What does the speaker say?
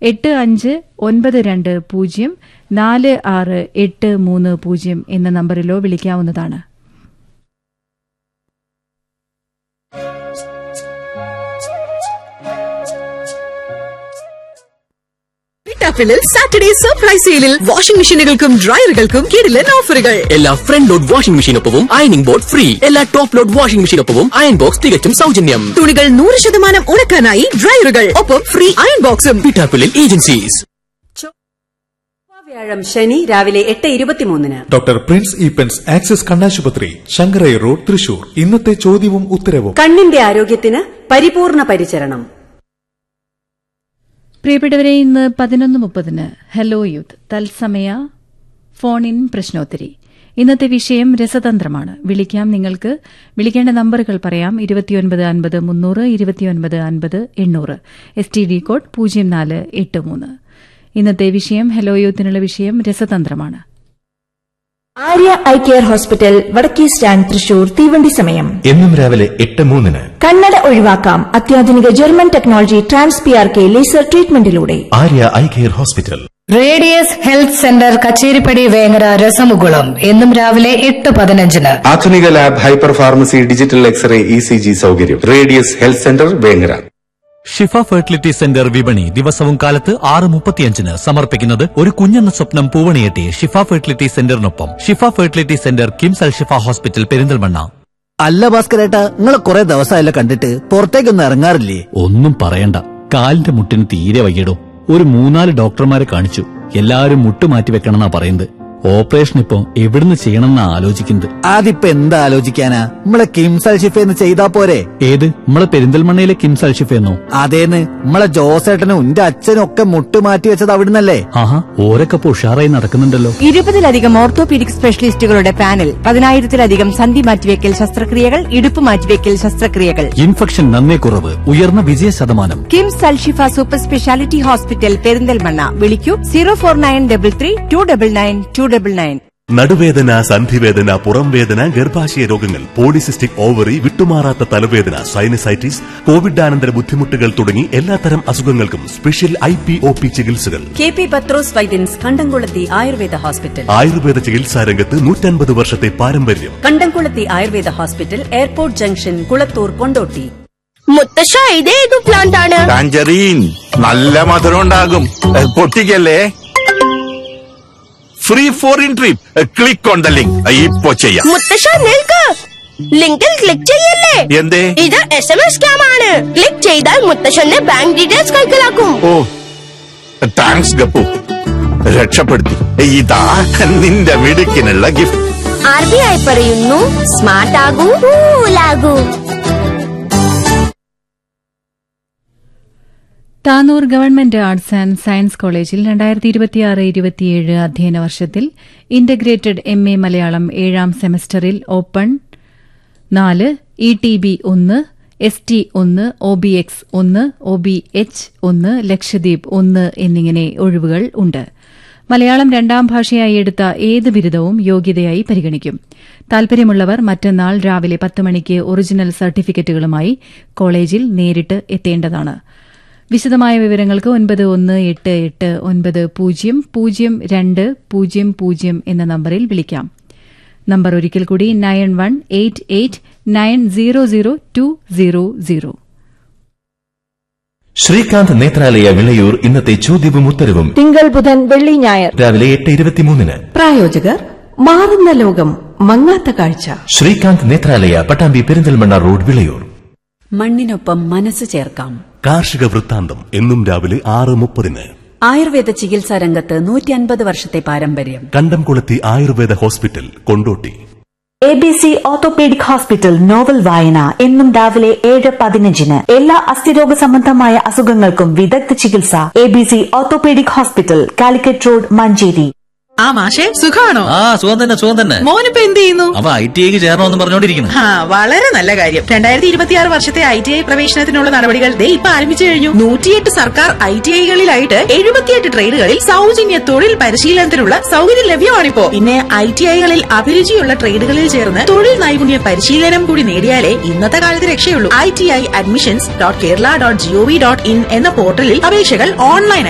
എട്ട് അഞ്ച് ഒൻപത് രണ്ട് പൂജ്യം നാല് ആറ് എട്ട് മൂന്ന് പൂജ്യം എന്ന നമ്പറിലോ വിളിക്കാവുന്നതാണ് പിട്ടാപ്പിളിൽ സാറ്റർഡേ സർപ്രൈസ് സെയിലിൽ വാഷിംഗ് മെഷീനുകൾക്കും ഡ്രയറുകൾക്കും കിടിലൻ ഓഫറുകൾ എല്ലാ ഫ്രണ്ട് ലോഡ് വാഷിംഗ് മെഷീനൊപ്പവും അയണിംഗ് ബോർഡ് ഫ്രീ എല്ലാ ടോപ്പ് ലോഡ് വാഷിംഗ് മെഷീനൊപ്പവും അയൺ ബോക്സ് തികച്ചും സൗജന്യം തുണികൾ നൂറ് ശതമാനം ഉണക്കാനായി ഡ്രയറുകൾ ഒപ്പം ഫ്രീ അയൺ ബോക്സും പിട്ടാപ്പിളിൽ ഏജൻസീസ് വ്യാഴം ശനി രാവിലെ എട്ട് ഇരുപത്തിമൂന്നിന് ഡോക്ടർ പ്രിൻസ് ഈപ്പൻസ് ആക്സിസ് കണ്ണാശുപത്രി ശങ്കരൈ റോഡ് തൃശൂർ ഇന്നത്തെ ചോദ്യവും ഉത്തരവും കണ്ണിന്റെ ആരോഗ്യത്തിന് പരിപൂർണ പരിചരണം പ്രിയപ്പെട്ടവരെ ഇന്ന് പതിനൊന്ന് മുപ്പതിന് ഹലോ യൂത്ത് തത്സമയ ഫോൺ ഇൻ പ്രശ്നോത്തരി ഇന്നത്തെ വിഷയം രസതന്ത്രമാണ് വിളിക്കാം നിങ്ങൾക്ക് വിളിക്കേണ്ട നമ്പറുകൾ പറയാം ഇരുപത്തിയൊൻപത് അൻപത് മുന്നൂറ് ഇരുപത്തിയൊൻപത് അൻപത് എണ്ണൂറ് എസ് ടി ഡി കോഡ് പൂജ്യം നാല് എട്ട് മൂന്ന് ഇന്നത്തെ വിഷയം ഹലോ യൂത്തിനുള്ള വിഷയം രസതന്ത്രമാണ് ആര്യ ഐ കെയർ ഹോസ്പിറ്റൽ വടക്കേ സ്റ്റാൻഡ് തൃശൂർ തീവണ്ടി സമയം എന്നും രാവിലെ എട്ട് മൂന്നിന് കണ്ണട ഒഴിവാക്കാം അത്യാധുനിക German technology trans P R K laser ട്രീറ്റ്മെന്റിലൂടെ Arya eye care hospital radius health centre Kacheripadi Vengara രസമുകുളം എന്നും രാവിലെ എട്ട് പതിനഞ്ചിന് ആധുനിക lab hyper pharmacy digital x-ray E C G സൗകര്യം radius health centre Vengara Shifa fertility centre വിപണി ദിവസവും കാലത്ത് ആറ് മുപ്പത്തിയഞ്ചിന് സമർപ്പിക്കുന്നത് ഒരു കുഞ്ഞെന്ന സ്വപ്നം പൂവണിയെത്തി ഷിഫ ഫെർട്ടിലിറ്റി സെന്ററിനൊപ്പം Shifa fertility centre KIMS Al Shifa hospital Perinthalmanna അല്ല ഭാസ്കരേട്ടാ നിങ്ങളെ കുറെ ദിവസമായല്ലോ കണ്ടിട്ട് പുറത്തേക്കൊന്നും ഇറങ്ങാറില്ലേ ഒന്നും പറയണ്ട കാലിന്റെ മുട്ടിന് തീരെ വയ്യടോ ഒരു മൂന്നാല് ഡോക്ടർമാരെ കാണിച്ചു എല്ലാവരും മുട്ട് മാറ്റി വെക്കണമെന്നാ പറയുന്നത് ഓപ്പറേഷൻ ഇപ്പൊ എവിടുന്ന് ചെയ്യണമെന്നാ ആലോചിക്കുന്നത് അതിപ്പോ എന്താ ആലോചിക്കാനാ നമ്മളെ കിംസൽ ഷിഫേന്ന് ചെയ്താ പോരെ ഏത് നമ്മളെ പെരിന്തൽമണ്ണയിലെ കിംസ് അൽ ഷിഫയെന്നോ അതേന്ന് നമ്മളെ ജോസേട്ടനും എന്റെ അച്ഛനും ഒക്കെ മുട്ട് മാറ്റി വെച്ചത് അവിടുന്നല്ലേ ആഹാ ഓരൊക്കെ ഇപ്പൊ ഉഷാറായി നടക്കുന്നുണ്ടല്ലോ ഇരുപതിലധികം ഓർത്തോപീഡിക് സ്പെഷ്യലിസ്റ്റുകളുടെ പാനൽ പതിനായിരത്തിലധികം സന്ധി മാറ്റിവെക്കൽ ശസ്ത്രക്രിയകൾ ഇടുപ്പ് മാറ്റിവെക്കൽ ശസ്ത്രക്രിയകൾ ഇൻഫെക്ഷൻ നന്നേ കുറവ് ഉയർന്ന വിജയ ശതമാനം KIMS Alshifa super speciality hospital Perinthalmanna വിളിക്കൂ zero four nine double three two double nine two double nine നടുവേദന സന്ധിവേദന പുറംവേദന ഗർഭാശയ രോഗങ്ങൾ പോളിസിസ്റ്റിക് ഓവറി വിട്ടുമാറാത്ത തലവേദന സൈനസൈറ്റിസ് കോവിഡാനന്തര ബുദ്ധിമുട്ടുകൾ തുടങ്ങി എല്ലാത്തരം അസുഖങ്ങൾക്കും special I P O P ചികിത്സകൾ K P Pathros Vaidyans Kandamkulathy Ayurveda hospital Ayurveda ചികിത്സാ രംഗത്ത് നൂറ്റൻപത് വർഷത്തെ പാരമ്പര്യം Kandamkulathy Ayurveda hospital airport junction Kulathur Kondotty മുത്തശ്ശ ഇതേതു പ്ലാന്റ് ആണ് ടാഞ്ചറീൻ നല്ല മധുരം ഉണ്ടാകും പൊട്ടിക്കല്ലേ free foreign trip click on the link ഇപ്പോ ചെയ്യാം മുത്തശ്ശ നിൽക്ക് ലിങ്കിൽ ക്ലിക്ക് ചെയ്യല്ലേ എന്തേ ഇത് എസ് എം എസ് സ്കാം ആണ് ക്ലിക്ക് ചെയ്താൽ മുത്തശ്ശന്റെ ബാങ്ക് ഡീറ്റെയിൽസ് കൈക്കലാക്കും ഓ താങ്ക്സ് ഗപ്പു രക്ഷപ്പെടുത്തി ഇതാ നിന്റെ മിടുക്കിനുള്ള ഗിഫ്റ്റ് ആർ ബി ഐ പറയുന്നു സ്മാർട്ട് ആകൂ കൂലാകൂ Tanur government arts and science കോളേജിൽ രണ്ടായിരത്തി ഇരുപത്തിയാറ് ഇരുപത്തിയേഴ് അധ്യയന വർഷത്തിൽ ഇന്റഗ്രേറ്റഡ് എം എ മലയാളം ഏഴാം സെമസ്റ്ററിൽ ഓപ്പൺ നാല് ഇ ടി ബി ഒന്ന് എസ് ടി ഒന്ന് ഒ ബി എക്സ് ഒന്ന് ഒ ബി എച്ച് ഒന്ന് ലക്ഷദ്വീപ് ഒന്ന് എന്നിങ്ങനെ ഒഴിവുകൾ ഉണ്ട് മലയാളം രണ്ടാം ഭാഷയായി എടുത്ത ഏത് ബിരുദവും യോഗ്യതയായി പരിഗണിക്കും താൽപര്യമുള്ളവർ മറ്റന്നാൾ രാവിലെ പത്ത് മണിക്ക് ഒറിജിനൽ സർട്ടിഫിക്കറ്റുകളുമായി കോളേജിൽ നേരിട്ട് എത്തേണ്ടതാണ് വിശദമായ വിവരങ്ങൾക്ക് ഒൻപത് ഒന്ന് എട്ട് എട്ട് ഒൻപത് പൂജ്യം പൂജ്യം രണ്ട് പൂജ്യം പൂജ്യം എന്ന നമ്പറിൽ വിളിക്കാം നമ്പർ ഒരിക്കൽ കൂടി nine one eight eight nine zero zero two zero zero Sreekanth Nethralaya Vilayur ഇന്നത്തെ ചോദ്യവും ഉത്തരവും തിങ്കൾ ബുധൻ വെള്ളി ഞായർ രാവിലെ എട്ട് ഇരുപത്തിമൂന്നിന് പ്രായോജകർ മാറുന്ന ലോകം മങ്ങാത്ത കാഴ്ച ശ്രീകാന്ത് നേത്രാലയ പട്ടാമ്പി പെരിന്തൽമണ്ണ റോഡ് വിളയൂർ മണ്ണിനൊപ്പം മനസ്സ് ചേർക്കാം കാർഷിക വൃത്താന്തം എന്നും രാവിലെ ആറ് മുപ്പതിന് ആയുർവേദ ചികിത്സാ രംഗത്ത് നൂറ്റി അൻപത് വർഷത്തെ പാരമ്പര്യം Kandamkulathy Ayurveda hospital Kondotty A B C orthopaedic hospital novel വായന എന്നും രാവിലെ ഏഴ് പതിനഞ്ചിന് എല്ലാ അസ്ഥിരോഗ സംബന്ധമായ അസുഖങ്ങൾക്കും വിദഗ്ധ ചികിത്സ A B C orthopaedic hospital Calicut road Manjeri ആ മാഷെ സുഖാണോ ആ സുഖം തന്നെ സുഖം തന്നെ മോനിപ്പോ എന്ത് ചെയ്യുന്നു അവ ഐ ടി ഐക്ക് ചേരണമെന്ന് പറഞ്ഞോണ്ടിരിക്കുന്നു ആ വളരെ നല്ല കാര്യം രണ്ടായിരത്തി ഇരുപത്തിയാറ് വർഷത്തെ ഐ ടി ഐ പ്രവേശനത്തിനുള്ള നടപടികൾ ദേ ഇപ്പൊ ആരംഭിച്ചു കഴിഞ്ഞു നൂറ്റിയെട്ട് സർക്കാർ ഐ ടി ഐകളിലായിട്ട് എഴുപത്തിയെട്ട് ട്രേഡുകളിൽ സൗജന്യ തൊഴിൽ പരിശീലനത്തിനുള്ള സൗകര്യം ലഭ്യമാണിപ്പോ പിന്നെ ഐ ടി ഐകളിൽ അഭിരുചിയുള്ള ട്രേഡുകളിൽ ചേർന്ന് തൊഴിൽ നൈപുണ്യ പരിശീലനം കൂടി നേടിയാലേ ഇന്നത്തെ കാലത്ത് രക്ഷയുള്ളൂ I T I admissions dot Kerala dot G O V dot in എന്ന പോർട്ടലിൽ അപേക്ഷകൾ ഓൺലൈൻ